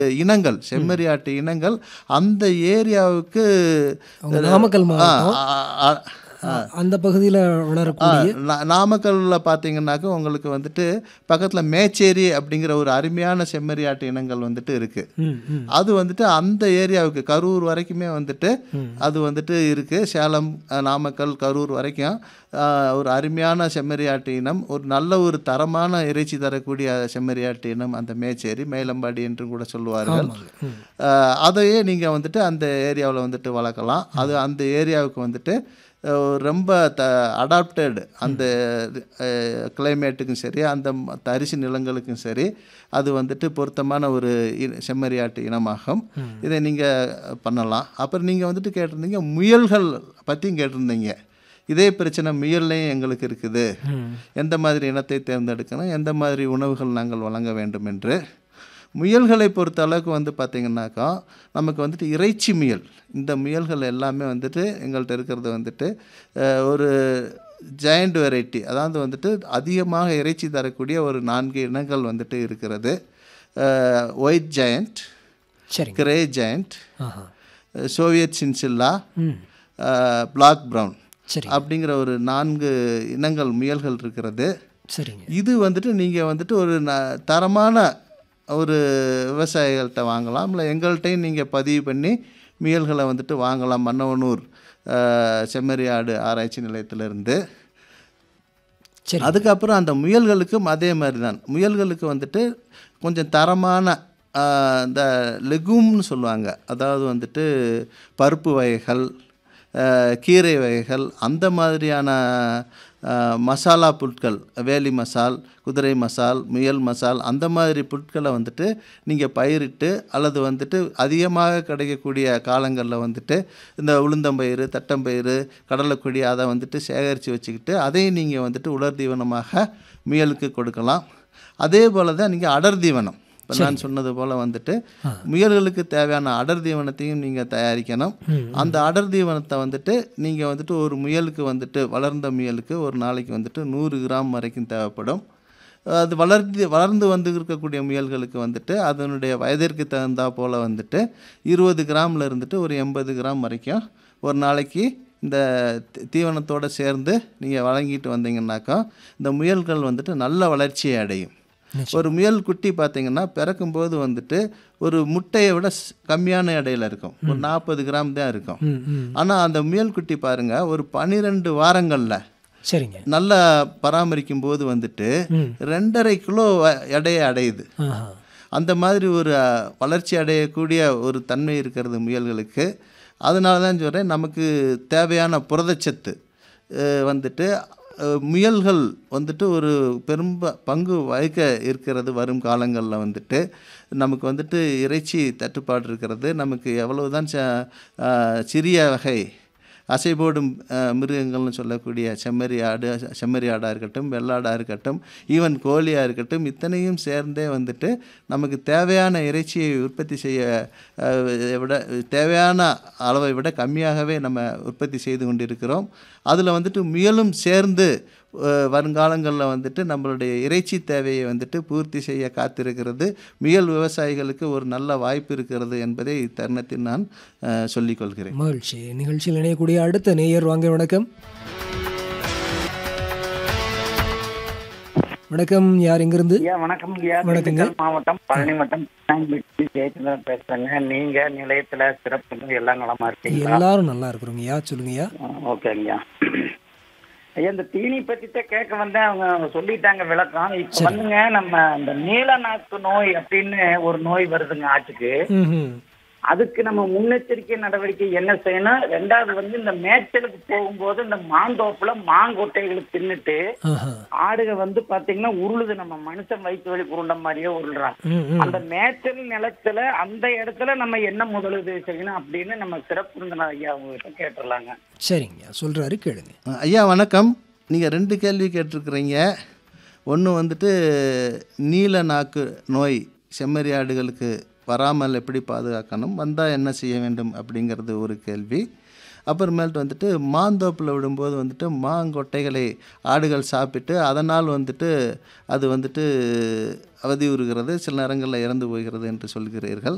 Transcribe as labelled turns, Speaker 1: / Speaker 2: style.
Speaker 1: இனங்கள் செம்மறியாட்டு இனங்கள் அந்த ஏரியாவுக்கு
Speaker 2: அவங்க நாமக்கல்
Speaker 1: ஆ,
Speaker 2: மாவட்டம்
Speaker 1: ஆ, ஆ, ஆ.
Speaker 2: அந்த பகுதியில் வளரக்கூடிய
Speaker 1: நா- நாமக்கல்ல பார்த்தீங்கன்னாக்கா உங்களுக்கு வந்துட்டு பக்கத்தில் மேச்சேரி அப்படிங்கிற ஒரு அருமையான செம்மறியாட்டு இனங்கள் வந்துட்டு இருக்கு
Speaker 2: ம் ம்
Speaker 1: அது வந்துட்டு அந்த ஏரியாவுக்கு கரூர் வரைக்குமே வந்துட்டு அது வந்துட்டு இருக்கு சேலம் அஹ், நாமக்கல் கரூர் வரைக்கும் அஹ், ஒரு அருமையான செம்மறியாட்டு இனம் ஒரு நல்ல ஒரு தரமான இறைச்சி தரக்கூடிய செம்மறியாட்டு இனம் அந்த மேச்சேரி மேலம்பாடி என்று கூட சொல்லுவார்கள்
Speaker 2: ஆமாங்க ம்
Speaker 1: அஹ், அதையே நீங்கள் வந்துட்டு அந்த ஏரியாவில் வந்துட்டு வளர்க்கலாம் அது அந்த ஏரியாவுக்கு வந்துட்டு அஹ், ரொம்ப த அடாப்டட் அந்த கிளைமேட்டுக்கும் சரி அந்த ம- அரிசி நிலங்களுக்கும் சரி அது வந்துட்டு பொருத்தமான ஒரு இ- செம்மறியாட்டு இனமாகும் இதை நீங்கள் பண்ணலாம் அப்புறம் நீங்கள் வந்துட்டு கேட்டிருந்தீங்க முயல்கள் பற்றியும் கேட்டிருந்தீங்க இதே பிரச்சனை முயல்லையும் எங்களுக்கு இருக்குது
Speaker 2: ம்
Speaker 1: எந்த மாதிரி இனத்தை தேர்ந்தெடுக்கணும் எந்த மாதிரி உணவுகள் நாங்கள் வழங்க வேண்டும் என்று முயல்களை பொறுத்த அளவுக்கு வந்து பார்த்திங்கனாக்கா நமக்கு வந்துட்டு இறைச்சி முயல் இந்த முயல்கள் எல்லாமே வந்துட்டு எங்கள்கிட்ட இருக்கிறது வந்துட்டு அஹ், ஒரு ஜெயண்ட் வெரைட்டி அதாவது வந்துட்டு அதிகமாக இறைச்சி தரக்கூடிய ஒரு நான்கு இனங்கள் வந்துட்டு இருக்கிறது ஒயிட் ஜெயண்ட்
Speaker 2: சரிங்க
Speaker 1: கிரே ஜெயண்ட்
Speaker 2: ஆஹா
Speaker 1: சோவியத் சின்சில்லா
Speaker 2: ம்
Speaker 1: பிளாக் ப்ரௌன்
Speaker 2: சரி
Speaker 1: அப்படிங்கிற ஒரு நான்கு இனங்கள் முயல்கள் இருக்கிறது
Speaker 2: சரிங்க
Speaker 1: இது வந்துட்டு நீங்கள் வந்துட்டு ஒரு ந தரமான ஒரு விவசாயிகள்கிட்ட வாங்கலாம் இல்லை எங்கள்கிட்டையும் நீங்கள் பதிவு பண்ணி முயல்களை வந்துட்டு வாங்கலாம் மன்னவனூர் அஹ், செம்மறியாடு ஆராய்ச்சி நிலையத்திலிருந்து
Speaker 2: சரி
Speaker 1: அதுக்கப்புறம் அந்த முயல்களுக்கும் அதே மாதிரி தான் முயல்களுக்கு வந்துட்டு கொஞ்சம் தரமான ஆஹ், இந்த லெகும்னு சொல்லுவாங்க அதாவது வந்துட்டு பருப்பு வகைகள் ஆஹ், கீரை வகைகள் அந்த மாதிரியான ஆஹ், மசாலா புட்கள் வேலி மசால் குதிரை மசால் முயல் மசால் அந்த மாதிரி புட்களை வந்துட்டு நீங்கள் பயிரிட்டு அல்லது வந்துட்டு அதிகமாக கிடைக்கக்கூடிய காலங்களில் வந்துட்டு இந்த உளுந்தம்பயிறு தட்டம்பயிறு கடலைக்கொடி அதை வந்துட்டு சேகரித்து வச்சுக்கிட்டு அதையும் நீங்கள் வந்துட்டு உலர் தீவனமாக முயலுக்கு கொடுக்கலாம் அதே போல் தான் நீங்கள் அடர் தீவனம் இப்போ நான் சொன்னது போல் வந்துட்டு முயல்களுக்கு தேவையான அடர் தீவனத்தையும் நீங்கள் தயாரிக்கணும் அந்த அடர் தீவனத்தை வந்துட்டு நீங்கள் வந்துட்டு ஒரு முயலுக்கு வந்துட்டு வளர்ந்த முயலுக்கு ஒரு நாளைக்கு வந்துட்டு நூறு கிராம் வரைக்கும் தேவைப்படும் அது வளர்ந்து வளர்ந்து வந்து இருக்கக்கூடிய முயல்களுக்கு வந்துட்டு அதனுடைய வயதிற்கு தகுந்தா போல் வந்துட்டு இருபது கிராமில் இருந்துட்டு ஒரு எண்பது கிராம் வரைக்கும் ஒரு நாளைக்கு இந்த தீ- தீவனத்தோட சேர்ந்து நீங்கள் வழங்கிட்டு வந்தீங்கன்னாக்கா இந்த முயல்கள் வந்துட்டு நல்ல வளர்ச்சியை அடையும் ஒரு முயல் குட்டி பார்த்தீங்கன்னா பிறக்கும்போது வந்துட்டு ஒரு முட்டையை விட ஸ்- கம்மியான எடையில இருக்கும் ஒரு நாற்பது கிராம் தான் இருக்கும்
Speaker 2: ம் ம்
Speaker 1: ஆனால் அந்த முயல் குட்டி பாருங்க ஒரு பன்னிரெண்டு வாரங்களில்
Speaker 2: சரிங்க
Speaker 1: நல்லா பராமரிக்கும் போது வந்துட்டு
Speaker 2: ம்
Speaker 1: ரெண்டரை கிலோ வ- எடையை அடையுது
Speaker 2: ஆஹா
Speaker 1: அந்த மாதிரி ஒரு அஹ், வளர்ச்சி அடையக்கூடிய ஒரு தன்மை இருக்கிறது முயல்களுக்கு அதனால தான் சொல்கிறேன் நமக்கு தேவையான புரதச்சத்து அஹ், வந்துட்டு அஹ், முயல்கள் வந்துட்டு ஒரு பெரும் ப- பங்கு வகிக்க இருக்கிறது வரும் காலங்களில் வந்துட்டு நமக்கு வந்துட்டு இறைச்சி தட்டுப்பாடு இருக்கிறது நமக்கு எவ்வளவுதான் ச அஹ், சிறிய வகை அசைபோடும் அஹ், மிருகங்கள்னு சொல்லக்கூடிய செம்மறி ஆடு செம்மறி ஆடாக இருக்கட்டும் வெள்ளாடாக இருக்கட்டும் ஈவன் கோழியாக இருக்கட்டும் இத்தனையும் சேர்ந்தே வந்துட்டு நமக்கு தேவையான இறைச்சியை உற்பத்தி செய்ய அஹ், விட தேவையான அளவை விட கம்மியாகவே நம்ம உற்பத்தி செய்து கொண்டிருக்கிறோம் அதில் வந்துட்டு முயலும் சேர்ந்து அஹ், வருங்காலங்களில் வந்துட்டு நம்மளுடைய இறைச்சி தேவையை வந்துட்டு பூர்த்தி செய்ய காத்திருக்கிறது முயல் விவசாயிகளுக்கு ஒரு நல்ல வாய்ப்பு இருக்கிறது என்பதை இத்தருணத்தில் நான் அஹ், சொல்லிக்கொள்கிறேன்
Speaker 2: மகிழ்ச்சி நிகழ்ச்சியில் இணையக்கூடிய அடுத்த நேயர் வாங்க வணக்கம் வணக்கம் யார் எங்கிருந்து
Speaker 3: ஐயா வணக்கம் ஐயா
Speaker 2: வணக்கங்க.
Speaker 3: திண்டுக்கல் மாவட்டம் பழனி வட்டம் நாங்குநேரி ஜெயச்சந்திரன் பேசுறேங்க நீங்க நிலையத்துல சிறப்பு எல்லாம் நலமா இருக்கீங்களா
Speaker 2: எல்லாரும் நல்லா இருக்கிறோங்க யா சொல்லுங்கய்யா
Speaker 3: ஓகேங்கய்யா ஐயா இந்த தீனி பத்தி தான் கேட்க வந்தேன் அவங்க சொல்லிட்டாங்க விளக்கம் இப்ப வந்துங்க நம்ம இந்த நீல நாக்கு நோய் அப்படின்னு ஒரு நோய் வருதுங்க ஆட்டுக்கு
Speaker 2: ம்
Speaker 3: அதுக்கு நம்ம முன்னெச்சரிக்கை நடவடிக்கை என்ன செய்யணும் ரெண்டாவது வந்து இந்த மேய்ச்சலுக்கு போகும்போது இந்த மாந்தோப்புல மாங்கொட்டைகளை தின்னுட்டு
Speaker 2: ஆஹா
Speaker 3: ஆடுக வந்து பாத்தீங்கன்னா உருளுது நம்ம மனுஷன் வயிற்று வலி உருண்ட மாதிரியே உருள்றான்
Speaker 2: ம் ம்
Speaker 3: அந்த மேய்ச்சல் நிலத்துல அந்த இடத்துல நம்ம என்ன முதலீடு செய்யணும் அப்படின்னு நம்ம சிறப்பு விருந்தினர் ஐயா உங்ககிட்ட கேட்டுடலாங்க
Speaker 2: சரிங்கய்யா சொல்கிறாரு கேளுங்க
Speaker 1: ஐயா வணக்கம் நீங்கள் ரெண்டு கேள்வி கேட்டிருக்கிறீங்க ஒன்று வந்துட்டு நீல நாக்கு நோய் செம்மறி ஆடுகளுக்கு வராமல் எப்படி பாதுகாக்கணும் வந்தால் என்ன செய்ய வேண்டும் அப்படிங்கிறது ஒரு கேள்வி அப்புறமேல்ட்டு வந்துட்டு மாந்தோப்பில் விடும்போது வந்துட்டு மாங்கொட்டைகளை ஆடுகள் சாப்பிட்டு அதனால் வந்துட்டு அது வந்துட்டு அவதியுறுகிறது சில நேரங்களில் இறந்து போகிறது என்று சொல்கிறீர்கள்